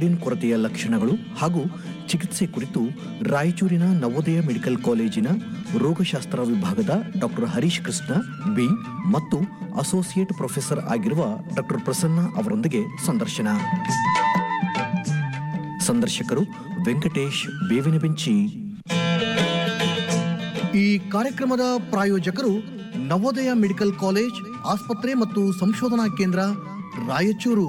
iodine ಕೊರತೆಯ ಲಕ್ಷಣಗಳು ಹಾಗೂ ಚಿಕಿತ್ಸೆ ಕುರಿತು ರಾಯಚೂರಿನ ನವೋದಯ ಮೆಡಿಕಲ್ ಕಾಲೇಜಿನ ರೋಗಶಾಸ್ತ್ರ ವಿಭಾಗದ ಡಾಕ್ಟರ್ ಹರೀಶ್ ಕೃಷ್ಣ ಬಿ ಮತ್ತು ಅಸೋಸಿಯೇಟ್ ಪ್ರೊಫೆಸರ್ ಆಗಿರುವ ಡಾಕ್ಟರ್ ಪ್ರಸನ್ನ ಅವರೊಂದಿಗೆ ಸಂದರ್ಶನ ಸಂದರ್ಶಕರು ವೆಂಕಟೇಶ್ ಬೇವಿನ ಬೆಂಚಿ ಈ ಕಾರ್ಯಕ್ರಮದ ಪ್ರಾಯೋಜಕರು ನವೋದಯ ಮೆಡಿಕಲ್ ಕಾಲೇಜ್ ಆಸ್ಪತ್ರೆ ಮತ್ತು ಸಂಶೋಧನಾ ಕೇಂದ್ರ ರಾಯಚೂರು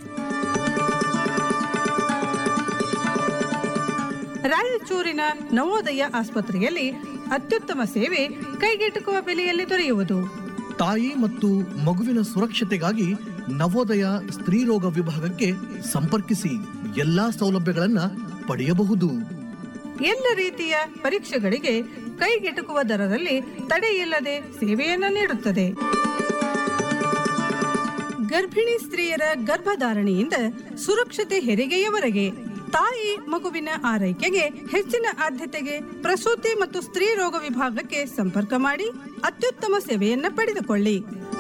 ರಾಯಚೂರಿನ ನವೋದಯ ಆಸ್ಪತ್ರೆಯಲ್ಲಿ ಅತ್ಯುತ್ತಮ ಸೇವೆ ಕೈಗೆಟುಕುವ ಬೆಲೆಯಲ್ಲಿ ದೊರೆಯುವುದು ತಾಯಿ ಮತ್ತು ಮಗುವಿನ ಸುರಕ್ಷತೆಗಾಗಿ ನವೋದಯ ಸ್ತ್ರೀರೋಗ ವಿಭಾಗಕ್ಕೆ ಸಂಪರ್ಕಿಸಿ ಎಲ್ಲಾ ಸೌಲಭ್ಯಗಳನ್ನ ಪಡೆಯಬಹುದು ಎಲ್ಲ ರೀತಿಯ ಪರೀಕ್ಷೆಗಳಿಗೆ ಕೈಗೆಟುಕುವ ದರದಲ್ಲಿ ತಡೆಯಿಲ್ಲದೆ ಸೇವೆಯನ್ನು ನೀಡುತ್ತದೆ ಗರ್ಭಿಣಿ ಸ್ತ್ರೀಯರ ಗರ್ಭಧಾರಣೆಯಿಂದ ಸುರಕ್ಷತೆ ಹೆರಿಗೆಯವರೆಗೆ ತಾಯಿ ಮಗುವಿನ ಆರೈಕೆಗೆ ಹೆಚ್ಚಿನ ಆದ್ಯತೆಗೆ ಪ್ರಸೂತಿ ಮತ್ತು ಸ್ತ್ರೀ ರೋಗ ವಿಭಾಗಕ್ಕೆ ಸಂಪರ್ಕ ಮಾಡಿ ಅತ್ಯುತ್ತಮ ಸೇವೆಯನ್ನ ಪಡೆದುಕೊಳ್ಳಿ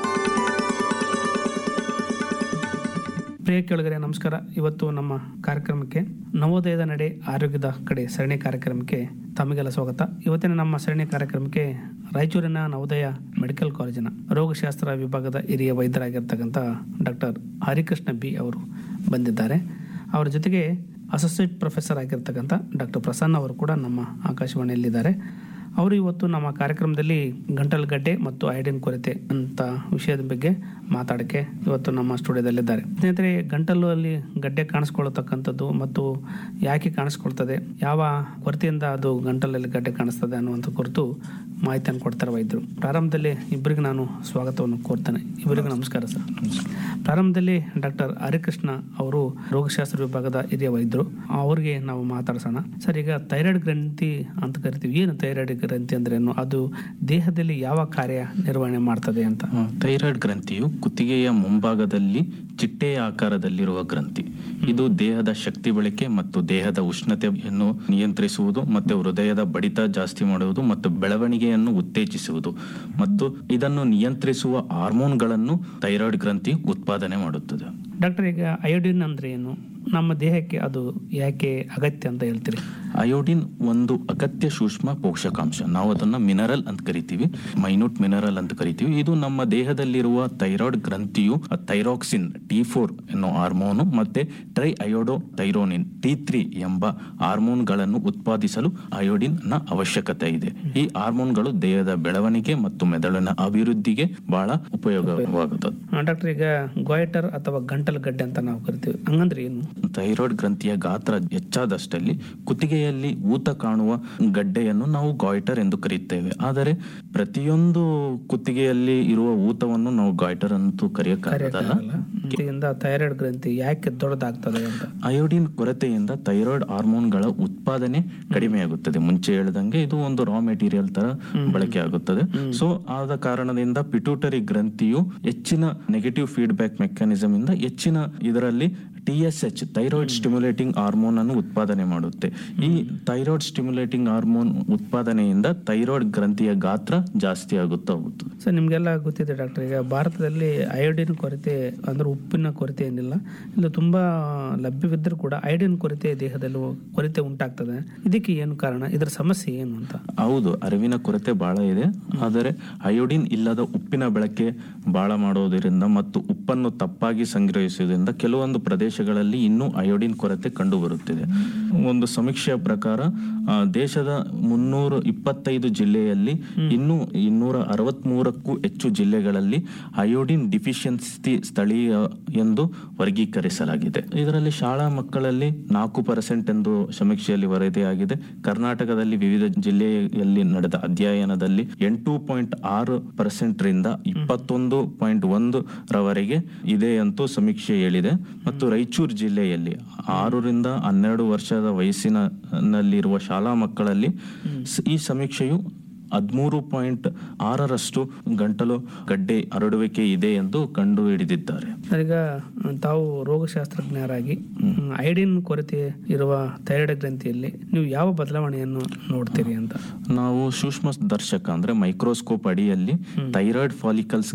ಪ್ರಿಯ ಕೇಳಿದರೆ ನಮಸ್ಕಾರ ಇವತ್ತು ನಮ್ಮ ಕಾರ್ಯಕ್ರಮಕ್ಕೆ ನವೋದಯದ ನಡೆ ಆರೋಗ್ಯದ ಕಡೆ ಸರಣಿ ಕಾರ್ಯಕ್ರಮಕ್ಕೆ ತಮಗೆಲ್ಲ ಸ್ವಾಗತ ಇವತ್ತಿನ ನಮ್ಮ ಸರಣಿ ಕಾರ್ಯಕ್ರಮಕ್ಕೆ ರಾಯಚೂರಿನ ನವೋದಯ ಮೆಡಿಕಲ್ ಕಾಲೇಜಿನ ರೋಗಶಾಸ್ತ್ರ ವಿಭಾಗದ ಹಿರಿಯ ವೈದ್ಯರಾಗಿರ್ತಕ್ಕಂಥ ಡಾಕ್ಟರ್ ಹರಿಕೃಷ್ಣ ಬಿ ಅವರು ಬಂದಿದ್ದಾರೆ ಅವರ ಜೊತೆಗೆ ಅಸೋಸಿಯೇಟ್ ಪ್ರೊಫೆಸರ್ ಆಗಿರ್ತಕ್ಕಂಥ ಡಾಕ್ಟರ್ ಪ್ರಸನ್ನ ಅವರು ಕೂಡ ನಮ್ಮ ಆಕಾಶವಾಣಿಯಲ್ಲಿದ್ದಾರೆ ಅವರು ಇವತ್ತು ನಮ್ಮ ಕಾರ್ಯಕ್ರಮದಲ್ಲಿ ಗಂಟಲು ಗಡ್ಡೆ ಮತ್ತು ಐಡಿನ್ ಕೊರತೆ ಅಂತ ವಿಷಯದ ಬಗ್ಗೆ ಮಾತಾಡಕ್ಕೆ ಇವತ್ತು ನಮ್ಮ ಸ್ಟುಡಿಯೋದಲ್ಲಿದ್ದಾರೆ ಸ್ನೇಹಿತರೆ ಗಂಟಲು ಅಲ್ಲಿ ಗಡ್ಡೆ ಕಾಣಿಸ್ಕೊಳ್ತಕ್ಕಂಥದ್ದು ಮತ್ತು ಯಾಕೆ ಕಾಣಿಸ್ಕೊಳ್ತದೆ ಯಾವ ಕೊರತೆಯಿಂದ ಅದು ಗಂಟಲಲ್ಲಿ ಗಡ್ಡೆ ಕಾಣಿಸ್ತದೆ ಅನ್ನುವಂಥ ಕುರಿತು ಮಾಹಿತಿಯನ್ನು ಕೊಡ್ತಾರೆ ವೈದ್ಯರು ಪ್ರಾರಂಭದಲ್ಲಿ ಇಬ್ಬರಿಗೆ ನಾನು ಸ್ವಾಗತವನ್ನು ಕೋರ್ತೇನೆ ಇಬ್ಬರಿಗೂ ನಮಸ್ಕಾರ ಸರ್ ಪ್ರಾರಂಭದಲ್ಲಿ ಡಾಕ್ಟರ್ ಹರಿಕೃಷ್ಣ ಅವರು ರೋಗಶಾಸ್ತ್ರ ವಿಭಾಗದ ಹಿರಿಯ ವೈದ್ಯರು ಅವರಿಗೆ ನಾವು ಮಾತಾಡ್ಸೋಣ ಸರ್ ಈಗ ಥೈರಾಯ್ಡ್ ಗ್ರಂಥಿ ಅಂತ ಕರಿತೀವಿ ಏನು ಥೈರಾಯ್ಡ್ ಗ್ರಂಥಿ ಅಂದ್ರೆ ಏನು ಅದು ದೇಹದಲ್ಲಿ ಯಾವ ಕಾರ್ಯ ನಿರ್ವಹಣೆ ಮಾಡ್ತದೆ ಅಂತ ಆ, ಥೈರಾಯ್ಡ್ ಗ್ರಂಥಿಯು ಕುತ್ತಿಗೆಯ ಮುಂಭಾಗದಲ್ಲಿ ಚಿಟ್ಟೆಯ ಆಕಾರದಲ್ಲಿರುವ ಗ್ರಂಥಿ ಇದು ದೇಹದ ಶಕ್ತಿ ಬಳಕೆ ಮತ್ತು ದೇಹದ ಉಷ್ಣತೆಯನ್ನು ನಿಯಂತ್ರಿಸುವುದು ಮತ್ತು ಹೃದಯದ ಬಡಿತ ಜಾಸ್ತಿ ಮಾಡುವುದು ಮತ್ತು ಬೆಳವಣಿಗೆಯನ್ನು ಉತ್ತೇಜಿಸುವುದು ಮತ್ತು ಇದನ್ನು ನಿಯಂತ್ರಿಸುವ ಹಾರ್ಮೋನ್ಗಳನ್ನು ಥೈರಾಯ್ಡ್ ಗ್ರಂಥಿ ಉತ್ಪಾದನೆ ಮಾಡುತ್ತದೆ ಡಾಕ್ಟರ್ ಈಗ ಅಯೋಡಿನ್ ಅಂದ್ರೆ ಏನು ನಮ್ಮ ದೇಹಕ್ಕೆ ಅದು ಯಾಕೆ ಅಗತ್ಯ ಅಂತ ಹೇಳ್ತೀರಿ ಅಯೋಡಿನ್ ಒಂದು ಅಗತ್ಯ ಸೂಕ್ಷ್ಮ ಪೋಷಕಾಂಶ ನಾವು ಅದನ್ನ ಮಿನರಲ್ ಅಂತ ಕರಿತೀವಿ ಮೈನ್ಯೂಟ್ ಮಿನರಲ್ ಅಂತ ಕರಿತೀವಿ ಇದು ನಮ್ಮ ದೇಹದಲ್ಲಿರುವ ಥೈರಾಯ್ಡ್ ಗ್ರಂಥಿಯು ಥೈರಾಕ್ಸಿನ್ ಟಿ ಫೋರ್ ಎನ್ನೋ ಹಾರ್ಮೋನು ಮತ್ತೆ triiodothyronine T three ಎಂಬ ಹಾರ್ಮೋನ್ಗಳನ್ನು ಉತ್ಪಾದಿಸಲು ಅಯೋಡಿನ್ ನ ಅವಶ್ಯಕತೆ ಇದೆ ಈ ಹಾರ್ಮೋನ್ಗಳು ದೇಹದ ಬೆಳವಣಿಗೆ ಮತ್ತು ಮೆದುಳಿನ ಅಭಿವೃದ್ಧಿಗೆ ಬಹಳ ಉಪಯೋಗವಾಗುತ್ತದೆ ಆ, ಡಾಕ್ಟರ್ ಈಗ ಗೋಯಟರ್ ಅಥವಾ ಗಂಟಲು ಗಡ್ಡೆ ಅಂತ ನಾವು ಕರಿತೀವಿ ಹಂಗಂದ್ರೆ ಏನು ಥೈರಾಯ್ಡ್ ಗ್ರಂಥಿಯ ಗಾತ್ರ ಹೆಚ್ಚಾದಷ್ಟಲ್ಲಿ ಕುತ್ತಿಗೆಯಲ್ಲಿ ಊತ ಕಾಣುವ ಗಡ್ಡೆಯನ್ನು ನಾವು ಗಾಯ್ಟರ್ ಎಂದು ಕರೆಯುತ್ತೇವೆ ಆದರೆ ಪ್ರತಿಯೊಂದು ಕುತ್ತಿಗೆಯಲ್ಲಿ ಇರುವ ಊತವನ್ನು ನಾವು ಗಾಯ್ಟರ್ ಅಂತೂ ಕರೆಯಕ್ಕಾಗಲ್ಲ ಇದರಿಂದ ಥೈರಾಯ್ಡ್ ಗ್ರಂಥಿ ಯಾಕೆ ದೊಡ್ಡದಾಗ್ತದೆ ಅಂತ ಅಯೋಡಿನ್ ಕೊರತೆಯಿಂದ ಥೈರಾಯ್ಡ್ ಹಾರ್ಮೋನ್ಗಳ ಉತ್ಪಾದನೆ ಕಡಿಮೆಯಾಗುತ್ತದೆ ಮುಂಚೆ ಹೇಳ್ದಂಗೆ ಇದು ಒಂದು ರಾ ಮೆಟೀರಿಯಲ್ ತರ ಬಳಕೆ ಆಗುತ್ತದೆ ಸೊ ಆದ ಕಾರಣದಿಂದ ಪಿಟ್ಯೂಟರಿ ಗ್ರಂಥಿಯು ಹೆಚ್ಚಿನ ನೆಗೆಟಿವ್ ಫೀಡ್ಬ್ಯಾಕ್ ಮೆಕ್ಯಾನಿಸಮ್ ಇಂದ ಹೆಚ್ಚಿನ ಇದರಲ್ಲಿ T S H thyroid stimulating hormone ಅನ್ನು ಉತ್ಪಾದನೆ ಮಾಡುತ್ತೆ ಈ ಥೈರಾಯ್ಡ್ ಸ್ಟಿಮ್ಯುಲೇಟಿಂಗ್ ಹಾರ್ಮೋನ್ ಉತ್ಪಾದನೆಯಿಂದ ಥೈರಾಯ್ಡ್ ಗ್ರಂಥಿಯ ಗಾತ್ರ ಜಾಸ್ತಿ ಆಗುತ್ತಾ ಹೋಗುತ್ತದೆ ಸರ್ ನಿಮಗೆಲ್ಲ ಗೊತ್ತಿದೆ ಡಾಕ್ಟರ್ ಈಗ ಭಾರತದಲ್ಲಿ ಅಯೋಡಿನ್ ಕೊರತೆ ಅಂದ್ರೆ ಉಪ್ಪಿನ ಕೊರತೆ ಏನಿಲ್ಲ ಇದು ತುಂಬಾ ಲಭ್ಯವಿದ್ದರೂ ಕೂಡ ಅಯೋಡಿನ್ ಕೊರತೆ ದೇಹದಲ್ಲಿ ಕೊರತೆ ಉಂಟಾಗ್ತದೆ ಇದಕ್ಕೆ ಏನು ಕಾರಣ ಇದರ ಸಮಸ್ಯೆ ಏನು ಅಂತ ಹೌದು ಅರಿವಿನ ಕೊರತೆ ಬಹಳ ಇದೆ ಆದರೆ ಅಯೋಡಿನ್ ಇಲ್ಲದ ಉಪ್ಪಿನ ಬಳಕೆ ಬಹಳ ಮಾಡೋದರಿಂದ ಮತ್ತು ಉಪ್ಪನ್ನು ತಪ್ಪಾಗಿ ಸಂಗ್ರಹಿಸುವುದರಿಂದ ಕೆಲವೊಂದು ಪ್ರದೇಶಗಳಲ್ಲಿ ಇನ್ನೂ ಅಯೋಡಿನ್ ಕೊರತೆ ಕಂಡು ಬರುತ್ತಿದೆ ಒಂದು ಸಮೀಕ್ಷೆಯ ಪ್ರಕಾರ ಆ, ದೇಶದ ಮುನ್ನೂರ ಇಪ್ಪತ್ತೈದು ಜಿಲ್ಲೆಯಲ್ಲಿ ಇನ್ನೂ ಇನ್ನೂರ ಅರವತ್ಮೂರಕ್ಕೂ ಹೆಚ್ಚು ಜಿಲ್ಲೆಗಳಲ್ಲಿ ಅಯೋಡಿನ್ ಡಿಫಿಷಿಯನ್ಸಿ ಸ್ಥಳೀಯ ಎಂದು ವರ್ಗೀಕರಿಸಲಾಗಿದೆ ಇದರಲ್ಲಿ ಶಾಲಾ ಮಕ್ಕಳಲ್ಲಿ ನಾಲ್ಕು ಪರ್ಸೆಂಟ್ ಎಂದು ಸಮೀಕ್ಷೆಯಲ್ಲಿ ವರದಿಯಾಗಿದೆ ಕರ್ನಾಟಕದಲ್ಲಿ ವಿವಿಧ ಜಿಲ್ಲೆಯಲ್ಲಿ ನಡೆದ ಅಧ್ಯಯನದಲ್ಲಿ ಎಂಟು ಪಾಯಿಂಟ್ ಆರು ಪರ್ಸೆಂಟ್ ರಿಂದ ಇಪ್ಪತ್ತೊಂದು ಪಾಯಿಂಟ್ ಒಂದು ರವರೆಗೆ ಇದೆ ಅಂತೂ ಸಮೀಕ್ಷೆ ಹೇಳಿದೆ ಮತ್ತು ರಾಯಚೂರು ಜಿಲ್ಲೆಯಲ್ಲಿ ಆರರಿಂದ ಹನ್ನೆರಡು ವರ್ಷದ ವಯಸ್ಸಿನಲ್ಲಿರುವ ಶಾಲಾ ಮಕ್ಕಳಲ್ಲಿ ಸ- ಈ ಸಮೀಕ್ಷೆಯು ಹದಿಮೂರು ಪಾಯಿಂಟ್ ಆರರಷ್ಟು ಗಂಟಲು ಗಡ್ಡೆ ಹರಡುವಿಕೆ ಇದೆ ಎಂದು ಕಂಡು ಹಿಡಿದಿದ್ದಾರೆ ಈಗ ತಾವು ರೋಗಶಾಸ್ತ್ರಜ್ಞರಾಗಿ ಐಡಿನ್ ಕೊರತೆ ಇರುವ ಥೈರಾಯ್ಡ್ ಗ್ರಂಥಿಯಲ್ಲಿ ನೀವು ಯಾವ ಬದಲಾವಣೆಯನ್ನು ನೋಡ್ತೀರಿ ಅಂತ ನಾವು ಸೂಕ್ಷ್ಮ ದರ್ಶಕ ಅಂದ್ರೆ ಮೈಕ್ರೋಸ್ಕೋಪ್ ಅಡಿಯಲ್ಲಿ ಥೈರಾಯ್ಡ್ ಫಾಲಿಕಲ್ಸ್